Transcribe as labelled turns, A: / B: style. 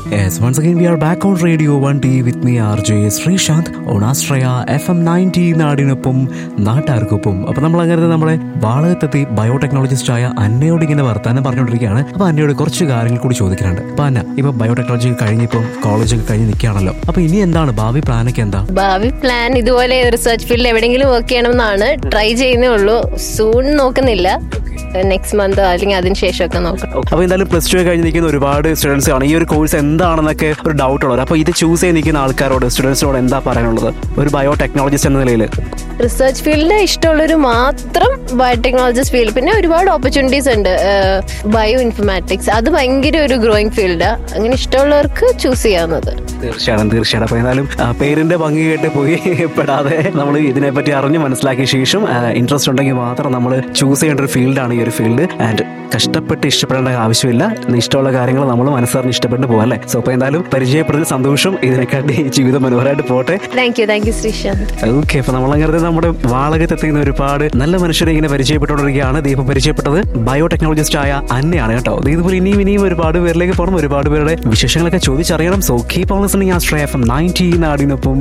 A: Yes, once again we are back on Radio 1T with me RJ Sreesanth on Astraya FM 90 നാടിനൊപ്പം നാട്ടാർക്കൊപ്പം അപ്പൊ നമ്മൾ അങ്ങനെ നമ്മളെ വാളകത്തെത്തി ബയോടെക്നോളജിസ്റ്റ് ആയ അന്നയോട് ഇങ്ങനെ വർത്താനം പറഞ്ഞുകൊണ്ടിരിക്കുകയാണ് അപ്പൊ അന്നയോട് കുറച്ച് കാര്യങ്ങൾ കൂടി ചോദിക്കാനുണ്ട് അപ്പൊ അന്ന ഇപ്പൊ ബയോടെക്നോളജി കഴിഞ്ഞിപ്പം കോളേജൊക്കെ കഴിഞ്ഞ് നിൽക്കുകയാണല്ലോ അപ്പൊ ഇനി എന്താണ് ഭാവി പ്ലാനൊക്കെ എന്താ
B: ഭാവി പ്ലാൻ ഇതുപോലെ റിസർച്ച് ഫീൽഡിൽ എവിടെയെങ്കിലും വർക്ക് ചെയ്യണമെന്നാണ് ട്രൈ ചെയ്യുന്നേ ഉള്ളൂ സൂൺ നോക്കുന്നില്ല നെക്സ്റ്റ് മന്ത് അല്ലെങ്കിൽ അതിന് ശേഷമൊക്കെ നോക്കണം
A: അപ്പൊ എന്തായാലും പ്ലസ് ടു കഴിഞ്ഞ് നിൽക്കുന്ന ഒരുപാട് സ്റ്റുഡൻസ് ആണ് ഈ ഒരു കോഴ്സ് എന്താണെന്നൊക്കെ ഒരു ഡൗട്ട് ഉള്ളത് അപ്പൊ ഇത് ചൂസ് ചെയ്ത് നിൽക്കുന്ന ആൾക്കാരോട് സ്റ്റുഡൻസിനോട് എന്താ പറയാനുള്ളത് ഒരു ബയോടെക്നോളജിസ്റ്റ് എന്ന നിലയിൽ
B: റിസർച്ച് ഫീൽഡ് ഇഷ്ടമുള്ളൊരു മാത്രം ബയോടെക്നോളജിസ്റ്റ് ഫീൽഡ് പിന്നെ ഒരുപാട് ഓപ്പർച്യൂണിറ്റീസ് ഉണ്ട് ബയോ ഇൻഫർമാറ്റിക്സ് അത് ഭയങ്കര ഒരു ഗ്രോയിങ് ഫീൽഡാണ് അങ്ങനെ ഇഷ്ടമുള്ളവർക്ക് ചൂസ് ചെയ്യാവുന്നത്
A: തീർച്ചയായിട്ടും തീർച്ചയായിട്ടും അപ്പൊ എന്തായാലും ആ, പേരിന്റെ ഭംഗി കേട്ട് പോയി പെടാതെ നമ്മൾ ഇതിനെപ്പറ്റി അറിഞ്ഞ് മനസ്സിലാക്കിയ ശേഷം ഇൻട്രസ്റ്റ് ഉണ്ടെങ്കിൽ മാത്രം നമ്മൾ ചൂസ് ചെയ്യേണ്ട ഒരു ഫീൽഡാണ് ഈ ഒരു ഫീൽഡ് ആൻഡ് കഷ്ടപ്പെട്ട് ഇഷ്ടപ്പെടേണ്ട ആവശ്യമില്ല ഇഷ്ടമുള്ള കാര്യങ്ങൾ നമ്മൾ മനസ്സറിഞ്ഞ് ഇഷ്ടപ്പെട്ട് പോകാം അല്ലേ സോ അപ്പൊ എന്തായാലും പരിചയപ്പെടുന്ന സന്തോഷം ഇതിനെക്കാട്ടി ജീവിതം മനോഹരമായിട്ട് പോട്ടെ
B: thank you thank you Sreesanth
A: okay അപ്പൊ നമ്മളങ്ങനെ നമ്മുടെ വാളകത്തെത്തുന്ന ഒരുപാട് നല്ല മനുഷ്യരെ ഇങ്ങനെ പരിചയപ്പെട്ടുകൊണ്ടിരിക്കുകയാണ് ദീപം പരിചയപ്പെട്ടത് ബയോടെക്നോളജിസ്റ്റ് ആയ അന്നയാണ് കേട്ടോ ദേ ഇതുപോലെ ഇനിയും ഇനിയും ഒരുപാട് പേരിലേക്ക് പോകണം ഒരുപാട് പേരുടെ വിശേഷങ്ങളൊക്കെ ചോദിച്ചറിയണം സോ കീപ് ഓൺ ലിസണിങ് ആസ്ട്രേ എഫ് എം നയൻറ്റി നാടിനൊപ്പം